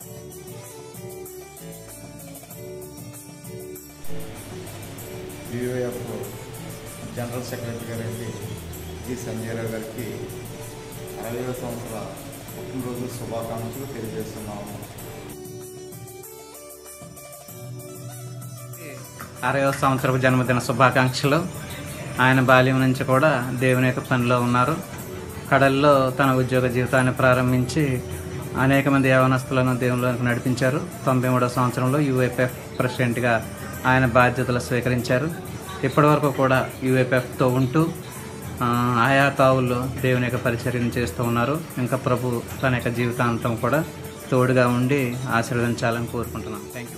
యూఏఎఫ్ general secretary గారికి G Sanjayarao గారికి అరవై సంవత్సరాల పుట్టినరోజు శుభాకాంక్షలు తెలియజేస్తున్నాము అరవై సంవత్సరపు జన్మదిన శుభాకాంక్షలు ఆయన బాల్యం నుంచి కూడా దేవుని యొక్క పనిలో ఉన్నారు కడల్లో తన ఉద్యోగ జీవితాన్ని ప్రారంభించి అనేక మంది యవనస్తులను దేవునిలోకి నడిపించారు తొంభై మూడవ సంవత్సరంలో యూఎఫ్ఎఫ్ ప్రెసిడెంట్గా ఆయన బాధ్యతలు స్వీకరించారు ఇప్పటివరకు కూడా యూఎఫ్ఎఫ్తో ఉంటూ ఆ, ఆయా తావుల్లో దేవుని యొక్క పరిచర్యను చేస్తూ ఉన్నారు ఇంకా ప్రభు తన యొక్క జీవితాంతం కూడా తోడుగా ఉండి ఆశీర్వదించాలని కోరుకుంటున్నాను థ్యాంక్ యూ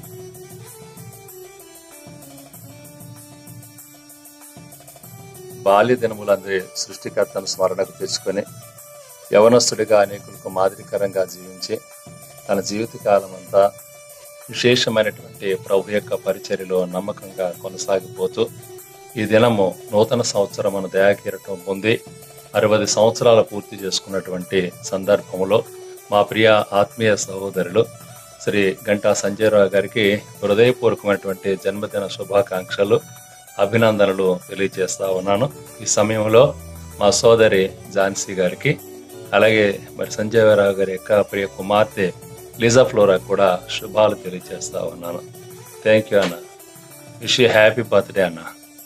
బాల్య దినములందరి సృష్టికర్తను స్మరణకు తెచ్చుకొని యవనస్తుడిగా అనేకులకు మాదిరికరంగా జీవించి తన జీవితకాలం అంతా విశేషమైనటువంటి ప్రభు యొక్క పరిచర్యలో నమ్మకంగా కొనసాగిపోతూ ఈ దినము నూతన సంవత్సరమును దయాకీరటం పొంది అరవై సంవత్సరాలు పూర్తి చేసుకున్నటువంటి సందర్భంలో మా ప్రియ ఆత్మీయ సహోదరులు శ్రీ గంటా సంజయరావు గారికి హృదయపూర్వకమైనటువంటి జన్మదిన శుభాకాంక్షలు అభినందనలు తెలియజేస్తా ఉన్నాను ఈ సమయంలో మా సోదరి ఝాన్సీ గారికి అలాగే మరి సంజయరావు గారి యొక్క ప్రియ కుమార్తె లిజా ఫ్లోరా కూడా శుభాలు తెలియజేస్తా ఉన్నాను థ్యాంక్ యూ అన్న విష్ హ్యాపీ బర్త్డే అన్న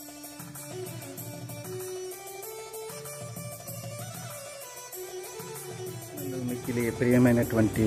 మిక్కిలి ప్రియమైనటువంటి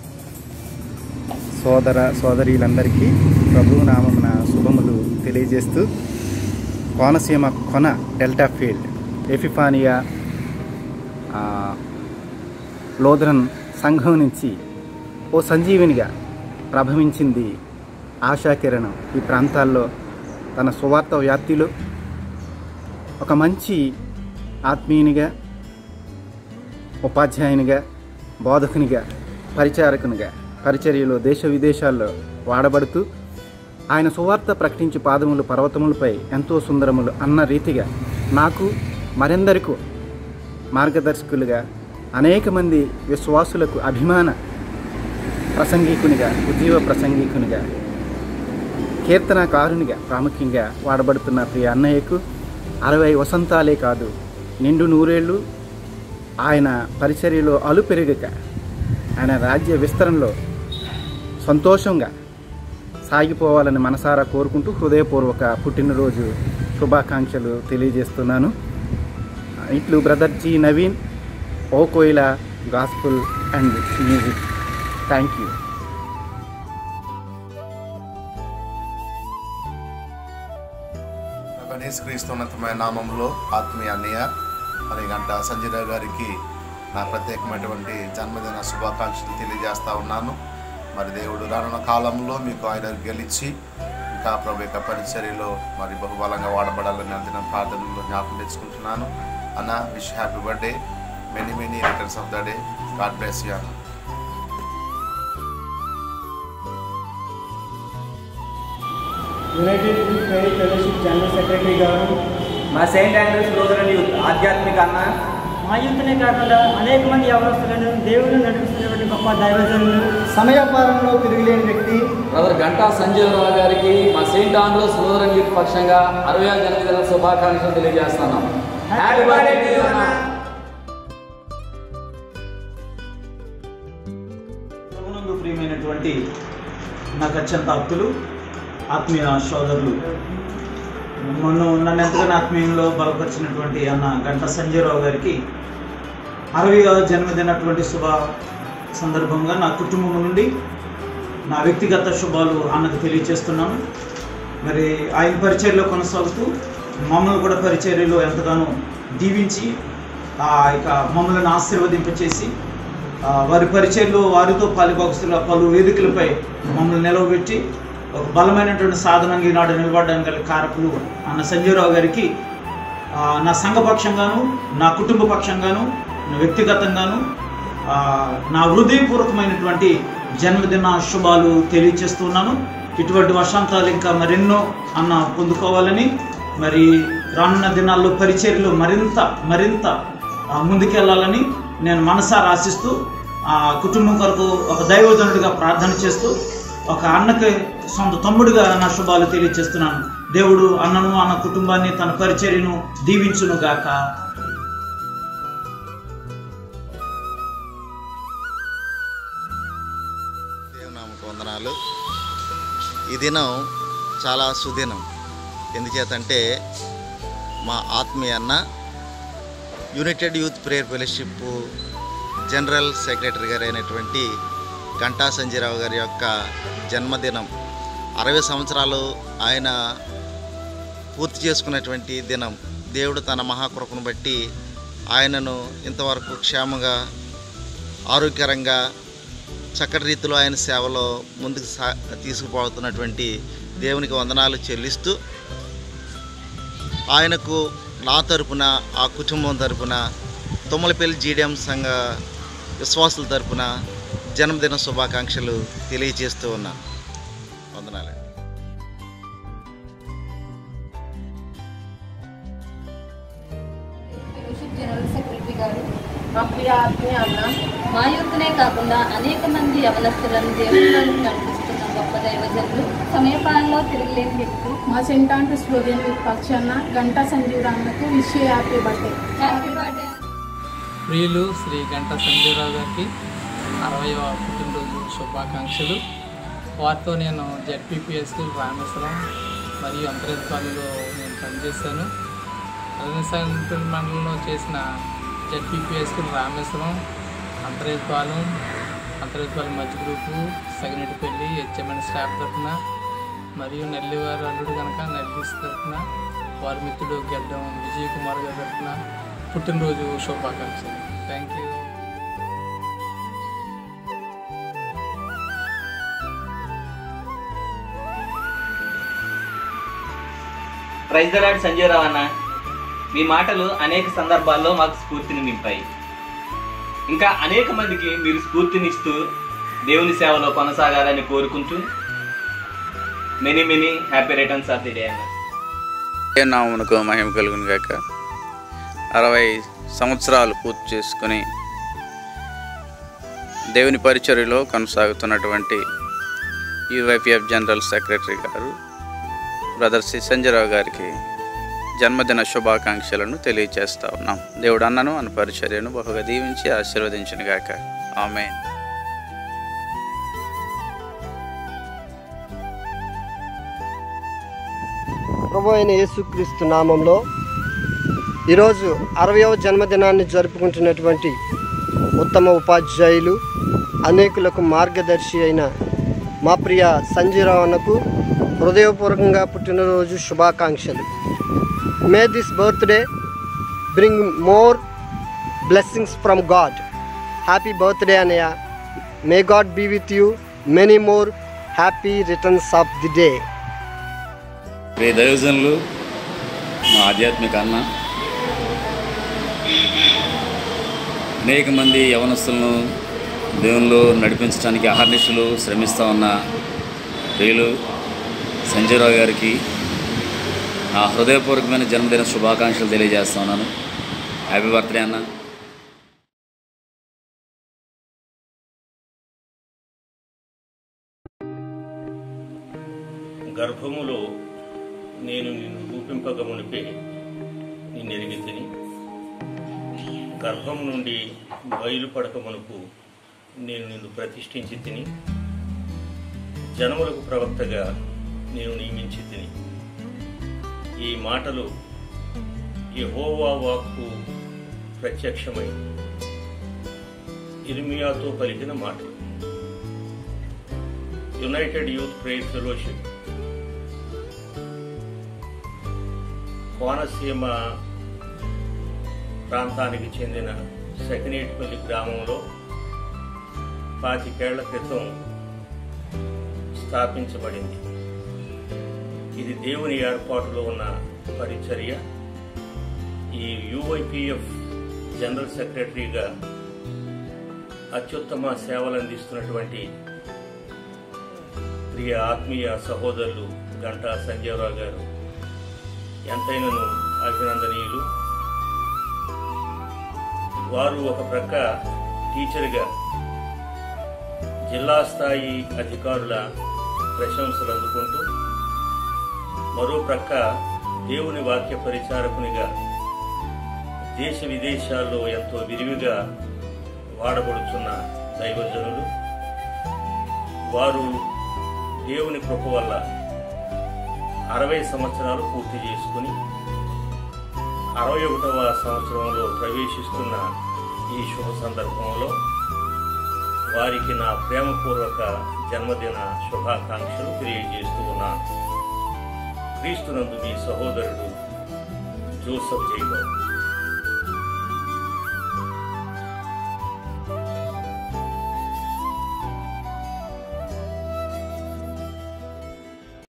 సోదర సోదరీలందరికీ ప్రభు నామమున శుభములు తెలియజేస్తూ కోనసీమ కొన డెల్టా ఫీల్డ్ ఎఫిఫానియా ఆ, లోదరన్ సంఘం నుంచి ఓ సంజీవినిగా ప్రభవించింది ఆశాకిరణం ఈ ప్రాంతాల్లో తన సువార్త వ్యాప్తిలో ఒక మంచి ఆత్మీయునిగా ఉపాధ్యాయునిగా బోధకునిగా పరిచారకునిగా పరిచర్యలో దేశ విదేశాల్లో వాడబడుతూ ఆయన సువార్త ప్రకటించు పాదములు పర్వతములపై ఎంతో సుందరములు అన్న రీతిగా నాకు మరెందరికీ మార్గదర్శకులుగా అనేక మంది విశ్వాసులకు అభిమాన ప్రసంగికునిగా ఉద్యోగ ప్రసంగికునిగా కీర్తనకారునిగా ప్రాముఖ్యంగా వాడబడుతున్న ప్రియ అన్నయ్యకు అరవై వసంతాలే కాదు నిండు నూరేళ్ళు ఆయన పరిచర్యలో అలు పెరగక ఆయన రాజ్య విస్తరణలో సంతోషంగా సాగిపోవాలని మనసారా కోరుకుంటూ హృదయపూర్వక పుట్టినరోజు శుభాకాంక్షలు తెలియజేస్తున్నాను ఇట్లు బ్రదర్ జీ నవీన్ ఓ కోయిల gospel and music thank you Ganesh క్రీస్తున్నతమైన నామంలో ఆత్మీయ అన్నయ్య మరి గంట సంజయ్ రావు గారికి నా ప్రత్యేకమైనటువంటి జన్మదిన శుభాకాంక్షలు తెలియజేస్తా ఉన్నాను మరి దేవుడు రానున్న కాలంలో మీకు ఆయన గెలిచి ఇంకా ప్రభు యొక్క పరిచర్యలో మరి బహుబలంగా వాడబడాలని అందిన ప్రార్థనలో జ్ఞాపకం తెచ్చుకుంటున్నాను అన్న wish happy birthday many many returns of the day God bless you అన్న united free faith fellowship general secretary గారు మా సెయింట్ ఆండ్రూస్ లూథరన్ యూత్ ఆధ్యాత్మిక అన్న మా యూత్నే కాకుండా అనేక మంది యవనస్తులను దేవుళ్ళు నడిపిస్తున్నటువంటి గొప్ప దైవజనులు సమయపాలనలో తిరిగిలేని వ్యక్తి బ్రదర్ గంటా సంజీవరావు గారికి మా సెయింట్ ఆండ్రోస్ లూథరన్ యూత్ పక్షంగా అరవై జన్మదిన శుభాకాంక్షలు తెలియజేస్తున్నాం హ్యాపీ బర్త్డే టు యు అన్న ప్రభునందు ప్రియమైనటువంటి నాకు అత్యంత ఆప్తులు ఆత్మీయ సోదరులు మొన్న నన్ను ఎంతగానో ఆత్మీయంలో బలపరిచినటువంటి అన్న గంట సంజయరావు గారికి అరవయో జన్మదినటువంటి శుభ సందర్భంగా నా కుటుంబం నుండి నా వ్యక్తిగత శుభాలు అన్నకు తెలియజేస్తున్నాను మరి ఆయన పరిచర్యలో కొనసాగుతూ మమ్మల్ని కూడా పరిచర్యలో ఎంతగానో దీవించి ఆ యొక్క మమ్మల్ని ఆశీర్వదింపచేసి ఆ, వారి పరిచయంలో వారితో పాలిభాగస్తుల పలు వేదికలపై మమ్మల్ని నిలవబెట్టి ఒక బలమైనటువంటి సాధనంగా ఈనాడు నిలబడడానికి గల కారకులు అన్న సంజయరావు గారికి ఆ, నా సంఘపక్షంగాను నా కుటుంబ పక్షంగాను నా వ్యక్తిగతంగాను ఆ, నా హృదయపూర్వకమైనటువంటి జన్మదిన శుభాలు తెలియచేస్తున్నాను ఇటువంటి వర్షాంతాలు ఇంకా మరెన్నో అన్న పొందుకోవాలని మరి రానున్న దినాల్లో పరిచర్యలు మరింత మరింత ఆ, ముందుకెళ్ళాలని నేను మనసారా ఆశిస్తూ ఆ కుటుంబం కొరకు ఒక దైవజనుడిగా ప్రార్థన చేస్తూ ఒక అన్నకి సొంత తమ్ముడిగా నా శుభాలు తెలియజేస్తున్నాను దేవుడు అన్నను అన్న కుటుంబాన్ని తన పరిచర్యను దీవించును గాక దేవునామకు వందనాలు ఈ దినం చాలా సుదినం ఎందుచేతంటే మా ఆత్మీయ అన్న united youth prayer fellowship general secretary గారు అయినటువంటి గంటా సంజయరావు గారి యొక్క జన్మదినం అరవై సంవత్సరాలు ఆయన పూర్తి చేసుకున్నటువంటి దినం దేవుడు తన మహాకృపను బట్టి ఆయనను ఇంతవరకు క్షేమంగా ఆరోగ్యకరంగా చక్కటి రీతిలో ఆయన సేవలో ముందుకు సా తీసుకుపోతున్నటువంటి దేవునికి వందనాలు చెల్లిస్తూ ఆయనకు నా తరపున ఆ కుటుంబం తరపున తుమ్మలపల్లి జీడిఎం సంఘ విశ్వాసుల తరపున జన్మదిన శుభాకాంక్షలు తెలియజేస్తూ ఉన్నాను వందనాలు ఫెలోషిప్ జనరల్ సెక్రటరీ గారు మా ప్రియ ఆత్మీయ అన్న మా యువతనే కాకుండా అనేక మంది యవనస్తులను దేవుళ్ళను నడిపిస్తున్న గొప్ప దైవజనులు సమయపాలనలో తిరగలేని వ్యక్తి మా సెంట్ ఆండ్రూస్ ఫ్లోరియన్ పక్షాన గంటా సంజీవ్ రామ్లకు wish happy birthday happy birthday ప్రియులు శ్రీ గంట సంజీవరావు గారికి అరవైవ పుట్టినరోజు శుభాకాంక్షలు వారితో నేను జెడ్పీపీఎస్ రామేశ్వరం మరియు అంతర్జాలలో నేను పనిచేశాను రజనీశాంతి మండలంలో చేసిన జెడ్పీపీఎస్ రామేశ్వరం అంతర్జాలం అంతర్జాలం మధ్య గ్రూపు సగినెటిపల్లి హెచ్ఎంఎన్ స్టాఫ్ తరఫున మరియు నెల్లివారి అల్లుడు కనుక నెల్లిస్ తరఫున వారి మిత్రుడు గెడ్డం విజయ్ కుమార్ గారి తరఫున పుట్టినరోజు శుభాకాంక్షలు thank you praise the Lord Sanjay Rao అన్న మీ మాటలు అనేక సందర్భాల్లో మాకు స్ఫూర్తిని నింపాయి ఇంకా అనేక మందికి మీరు స్ఫూర్తినిస్తూ దేవుని సేవలో కొనసాగాలని కోరుకుంటూ many many happy returns of the day అన్న నామమునకు మహిమ కలుగును గాక అరవై సంవత్సరాలు పూర్తి చేసుకుని దేవుని పరిచర్యలో కొనసాగుతున్నటువంటి యూవైపీఎఫ్ జనరల్ సెక్రటరీ గారు బ్రదర్ సి సంజయరావు గారికి జన్మదిన శుభాకాంక్షలను తెలియజేస్తా ఉన్నాం దేవుడు అన్నను అన్న పరిచర్యను బహుగా దీవించి ఆశీర్వదించిన గాక ఆమె ప్రభు అయిన యేసుక్రీస్తు నామంలో ఈరోజు అరవయవ జన్మదినాన్ని జరుపుకుంటున్నటువంటి ఉత్తమ ఉపాధ్యాయులు అనేకులకు మార్గదర్శి అయిన మా ప్రియ సంజీరావు అన్నకు హృదయపూర్వకంగా పుట్టినరోజు శుభాకాంక్షలు may this birthday bring more blessings from God happy birthday అనయ్య may God be with you many more happy returns of the day ప్రియ దైవజనులు మా ఆధ్యాత్మిక అన్న అనేక మంది యవనస్తులను దేవునిలో నడిపించడానికి అహర్నిశలు శ్రమిస్తూ ఉన్న ప్రియులు సంజయరావు గారికి నా హృదయపూర్వకమైన జన్మదిన శుభాకాంక్షలు తెలియజేస్తా ఉన్నాను హ్యాపీ బర్త్డే అన్న గర్భములో నేను నిన్ను రూపింపక మునిపే నిన్ను ఎరిగి తిని గర్భం నుండి బయలుపడక మునుపు నేను నిన్ను ప్రతిష్ఠించి తిని జనములకు ప్రవక్తగా నేను నియమించి తిని ఈ మాటలు యెహోవా వాక్కు ప్రత్యక్షమై ఇర్మియాతో పలికిన మాటలు united youth prayer fellowship Konaseema ప్రాంతానికి చెందిన సకినేటిపల్లి గ్రామంలో పాతికేళ్ల క్రితం స్థాపించబడింది ఇది దేవుని ఏర్పాటులో ఉన్న పరిచర్య ఈ యుఐపిఎఫ్ జనరల్ సెక్రటరీగా అత్యుత్తమ సేవలు అందిస్తున్నటువంటి ప్రియ ఆత్మీయ సహోదరులు గంటా సంజయరావు గారు ఎంతైనను అభినందనీయులు వారు ఒక ప్రక్క టీచర్గా జిల్లా స్థాయి అధికారుల ప్రశంసలు అందుకుంటూ మరో ప్రక్క దేవుని వాక్య పరిచారకునిగా దేశ విదేశాల్లో ఎంతో విరివిగా వాడబడుతున్న దైవజనులు వారు దేవుని కృప వల్ల అరవై సంవత్సరాలు పూర్తి చేసుకుని అరవై ఒకటవ సంవత్సరంలో ప్రవేశిస్తున్న ఈ శుభ సందర్భంలో వారికి నా ప్రేమపూర్వక జన్మదిన శుభాకాంక్షలు తెలియజేస్తూ ఉన్నాను క్రీస్తునందు మీ సహోదరుడు జోసఫ్ జైబాబు